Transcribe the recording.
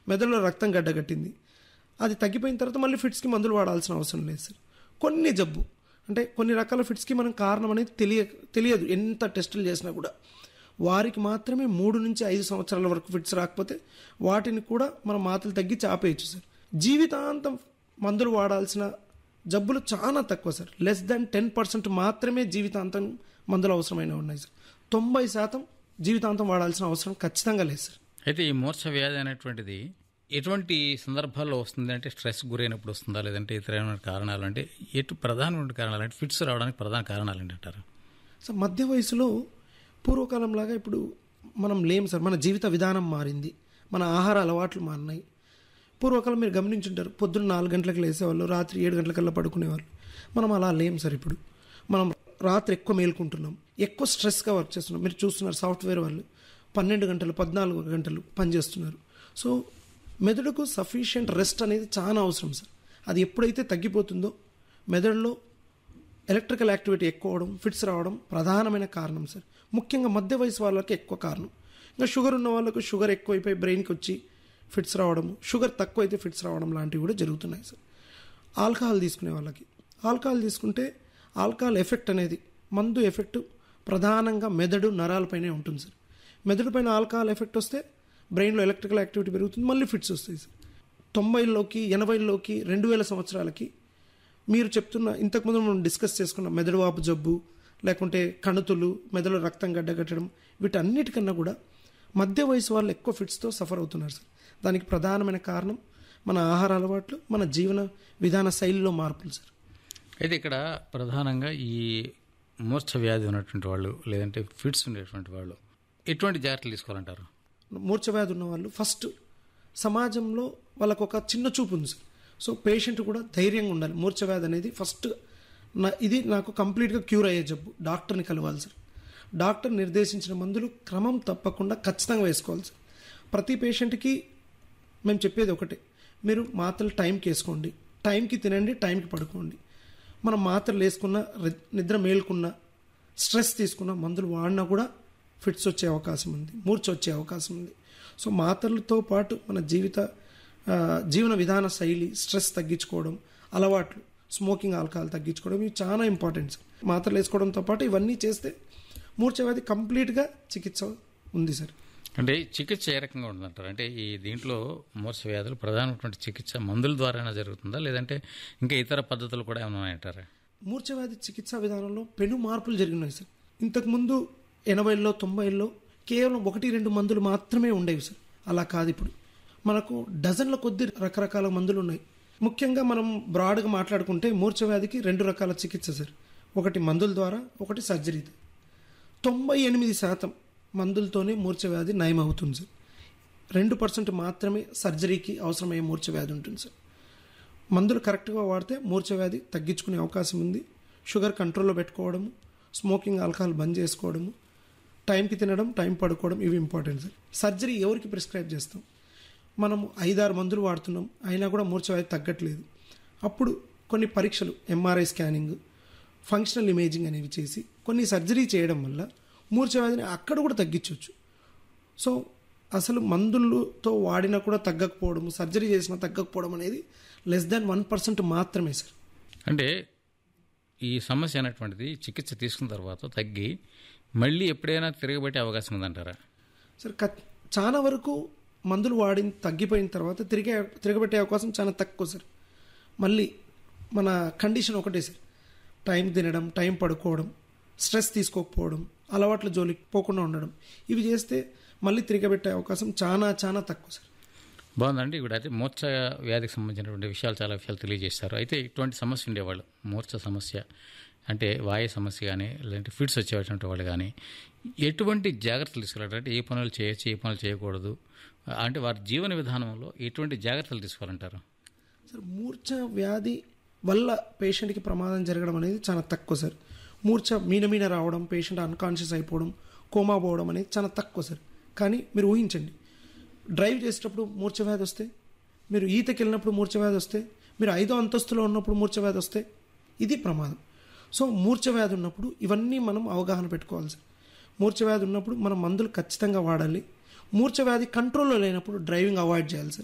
మెదడులో రక్తం గడ్డగట్టింది అది తగ్గిపోయిన తర్వాత మళ్ళీ ఫిట్స్కి మందులు వాడాల్సిన అవసరం లేదు సార్ కొన్ని జబ్బు అంటే కొన్ని రకాల ఫిట్స్కి మనం కారణం అనేది తెలియ తెలియదు ఎంత టెస్టులు చేసినా కూడా వారికి మాత్రమే మూడు నుంచి ఐదు సంవత్సరాల వరకు ఫిట్స్ రాకపోతే వాటిని కూడా మనం మాటలు తగ్గించి ఆపేయచ్చు సార్ జీవితాంతం మందులు వాడాల్సిన జబ్బులు చాలా తక్కువ sir less than ten percent మాత్రమే జీవితాంతం మందులు అవసరమైన ఉన్నాయి సార్ తొంభై శాతం జీవితాంతం వాడాల్సిన అవసరం ఖచ్చితంగా లేదు సార్ అయితే ఈ మూర్ఛ వ్యాధి అనేటువంటిది ఎటువంటి సందర్భాల్లో వస్తుంది అంటే స్ట్రెస్ గురైనప్పుడు వస్తుందా లేదంటే ఇతరమైన కారణాలు అంటే ఎటు ప్రధానమైన కారణాలు అంటే ఫిట్స్ రావడానికి ప్రధాన కారణాలు ఏంటంటారు సో మధ్య వయసులో పూర్వకాలంలాగా ఇప్పుడు మనం లేం సార్ మన జీవిత విధానం మారింది మన ఆహార అలవాట్లు మారినాయి పూర్వకాలం మీరు గమనించుంటారు పొద్దున్న నాలుగు గంటలకు లేసేవాళ్ళు రాత్రి ఏడు గంటలకల్లా పడుకునేవాళ్ళు మనం అలా లేం సార్ ఇప్పుడు మనం రాత్రి ఎక్కువ మేల్కుంటున్నాం ఎక్కువ స్ట్రెస్గా వర్క్ చేస్తున్నాం మీరు చూస్తున్నారు సాఫ్ట్వేర్ వాళ్ళు పన్నెండు గంటలు పద్నాలుగు గంటలు పనిచేస్తున్నారు సో మెదడుకు సఫిషియంట్ రెస్ట్ అనేది చాలా అవసరం సార్ అది ఎప్పుడైతే తగ్గిపోతుందో మెదడులో ఎలక్ట్రికల్ యాక్టివిటీ ఎక్కువ అవడం ఫిట్స్ రావడం ప్రధానమైన కారణం సార్ ముఖ్యంగా మధ్య వయసు వాళ్ళకి ఎక్కువ కారణం ఇంకా షుగర్ ఉన్న వాళ్ళకు షుగర్ ఎక్కువైపోయి బ్రెయిన్కి వచ్చి ఫిట్స్ రావడం షుగర్ తక్కువ అయితే ఫిట్స్ రావడం లాంటివి కూడా జరుగుతున్నాయి సార్ ఆల్కహాల్ తీసుకునే వాళ్ళకి ఆల్కహాల్ తీసుకుంటే ఆల్కహాల్ ఎఫెక్ట్ అనేది మందు ఎఫెక్ట్ ప్రధానంగా మెదడు నరాలపైనే ఉంటుంది సార్ మెదడు పైన ఆల్కహాల్ ఎఫెక్ట్ వస్తే బ్రెయిన్లో ఎలక్ట్రికల్ యాక్టివిటీ పెరుగుతుంది మళ్ళీ ఫిట్స్ వస్తాయి సార్ తొంభైలోకి ఎనభైలోకి రెండు వేల సంవత్సరాలకి మీరు చెప్తున్న ఇంతకుముందు మనం డిస్కస్ చేసుకున్న మెదడు వాపు జబ్బు లేకుంటే కణుతులు మెదడు రక్తం గడ్డగట్టడం వీటన్నిటికన్నా కూడా మధ్య వయసు వాళ్ళు ఎక్కువ ఫిట్స్తో సఫర్ అవుతున్నారు సార్ దానికి ప్రధానమైన కారణం మన ఆహార అలవాట్లు మన జీవన విధాన శైలిలో మార్పులు సార్ అయితే ఇక్కడ ప్రధానంగా ఈ మూర్ఛ వ్యాధి ఉన్నటువంటి వాళ్ళు లేదంటే ఫిట్స్ ఉండేటువంటి వాళ్ళు ఎటువంటి జాగ్రత్తలు తీసుకోవాలంటారు మూర్ఛ వ్యాధి ఉన్న వాళ్ళు ఫస్ట్ సమాజంలో వాళ్ళకు ఒక చిన్న చూపు ఉంది సార్ సో పేషెంట్ కూడా ధైర్యంగా ఉండాలి మూర్ఛ వ్యాధి అనేది ఫస్ట్ నా ఇది నాకు కంప్లీట్గా క్యూర్ అయ్యే జబ్బు డాక్టర్ని కలవాలి సార్ డాక్టర్ నిర్దేశించిన మందులు క్రమం తప్పకుండా ఖచ్చితంగా వేసుకోవాలి సార్ ప్రతి పేషెంట్కి మేము చెప్పేది ఒకటే మీరు మాత్రలు టైంకి వేసుకోండి టైంకి తినండి టైంకి పడుకోండి మనం మాత్రలు వేసుకున్న రి- నిద్ర మేల్కున్న స్ట్రెస్ తీసుకున్న మందులు వాడినా కూడా ఫిట్స్ వచ్చే అవకాశం ఉంది మూర్ఛ వచ్చే అవకాశం ఉంది సో మాత్రలతో పాటు మన జీవిత ఆ, జీవన విధాన శైలి స్ట్రెస్ తగ్గించుకోవడం అలవాట్లు స్మోకింగ్ ఆల్కహాల్ తగ్గించుకోవడం ఇవి చాలా ఇంపార్టెంట్ సార్ మాత్రలు వేసుకోవడంతో పాటు ఇవన్నీ చేస్తే మూర్ఛ వ్యాధి కంప్లీట్గా చికిత్స ఉంది సార్ అంటే చికిత్స ఏ రకంగా ఉంటుందంటారు అంటే ఈ దీంట్లో మూర్ఛ వ్యాధులు ప్రధానమైనటువంటి చికిత్స మందుల ద్వారానే జరుగుతుందా లేదంటే ఇంకా ఇతర పద్ధతులు కూడా ఏమైనా ఉన్నాయంటారా మూర్ఛ వ్యాధి చికిత్సా విధానంలో పెను మార్పులు జరిగినాయి సార్ ఇంతకుముందు ఎనభైలో తొంభైలో కేవలం ఒకటి రెండు మందులు మాత్రమే ఉండేవి సార్ అలా కాదు ఇప్పుడు మనకు డజన్ల కొద్ది రకరకాల మందులు ఉన్నాయి ముఖ్యంగా మనం బ్రాడ్గా మాట్లాడుకుంటే మూర్ఛ వ్యాధికి రెండు రకాల చికిత్స సార్ ఒకటి మందుల ద్వారా ఒకటి సర్జరీ తొంభై ఎనిమిది శాతం మందులతోనే మూర్ఛ వ్యాధి నయం అవుతుంది సార్ రెండు పర్సెంట్ మాత్రమే సర్జరీకి అవసరమయ్యే మూర్ఛ వ్యాధి ఉంటుంది సార్ మందులు కరెక్ట్గా వాడితే మూర్ఛ వ్యాధి తగ్గించుకునే అవకాశం ఉంది షుగర్ కంట్రోల్లో పెట్టుకోవడము స్మోకింగ్ ఆల్కహాల్ బంద్ చేసుకోవడము టైంకి తినడం టైం పడుకోవడం ఇవి ఇంపార్టెంట్ సార్ సర్జరీ ఎవరికి ప్రిస్క్రైబ్ చేస్తాం మనం ఐదారు మందులు వాడుతున్నాం అయినా కూడా మూర్ఛ వ్యాధి తగ్గట్లేదు అప్పుడు కొన్ని పరీక్షలు ఎంఆర్ఐ స్కానింగ్ ఫంక్షనల్ ఇమేజింగ్ అనేవి చేసి కొన్ని సర్జరీ చేయడం వల్ల మూర్ఛ వ్యాధిని అక్కడ కూడా తగ్గించవచ్చు సో అసలు మందులతో వాడినా కూడా తగ్గకపోవడం సర్జరీ చేసినా తగ్గకపోవడం అనేది లెస్ దాన్ వన్ పర్సెంట్ మాత్రమే సార్ అంటే ఈ సమస్య అనేటువంటిది చికిత్స తీసుకున్న తర్వాత తగ్గి మళ్ళీ ఎప్పుడైనా తిరగబెట్టే అవకాశం ఉందంటారా సార్ ఖ- చాలా వరకు మందులు వాడి తగ్గిపోయిన తర్వాత తిరిగే తిరగబెట్టే అవకాశం చాలా తక్కువ సార్ మళ్ళీ మన కండిషన్ ఒకటే సార్ టైం తినడం టైం పడుకోవడం స్ట్రెస్ తీసుకోకపోవడం అలవాట్ల జోలికి పోకుండా ఉండడం ఇవి చేస్తే మళ్ళీ తిరగబెట్టే అవకాశం చాలా చాలా తక్కువ సార్ బాగుందండి ఇప్పుడు అయితే మూర్ఛ వ్యాధికి సంబంధించినటువంటి విషయాలు చాలా విషయాలు తెలియజేస్తారు అయితే ఇటువంటి సమస్య ఉండేవాళ్ళు మూర్ఛ సమస్య అంటే వాయు సమస్య కానీ లేదంటే ఫిట్స్ వచ్చేటువంటి వాళ్ళు కానీ ఎటువంటి జాగ్రత్తలు తీసుకోవాలంటే అంటే ఏ పనులు చేయొచ్చు ఏ పనులు చేయకూడదు అంటే వారి జీవన విధానంలో ఎటువంటి జాగ్రత్తలు తీసుకోవాలంటారు సార్ మూర్ఛ వ్యాధి వల్ల పేషెంట్కి ప్రమాదం జరగడం అనేది చాలా తక్కువ సార్ మూర్ఛ మీన మీన రావడం పేషెంట్ అన్కాన్షియస్ అయిపోవడం కోమా పోవడం అనేది చాలా తక్కువ సార్ కానీ మీరు ఊహించండి డ్రైవ్ చేసేటప్పుడు మూర్ఛ వ్యాధి వస్తే మీరు ఈతకి వెళ్ళినప్పుడు మూర్ఛ వ్యాధి వస్తే మీరు ఐదో అంతస్తులో ఉన్నప్పుడు మూర్ఛ వ్యాధి వస్తే ఇది ప్రమాదం సో మూర్ఛ వ్యాధి ఉన్నప్పుడు ఇవన్నీ మనం అవగాహన పెట్టుకోవాలి సార్ మూర్ఛ వ్యాధి ఉన్నప్పుడు మనం మందులు ఖచ్చితంగా వాడాలి మూర్ఛ వ్యాధి కంట్రోల్లో లేనప్పుడు డ్రైవింగ్ అవాయిడ్ చేయాలి సార్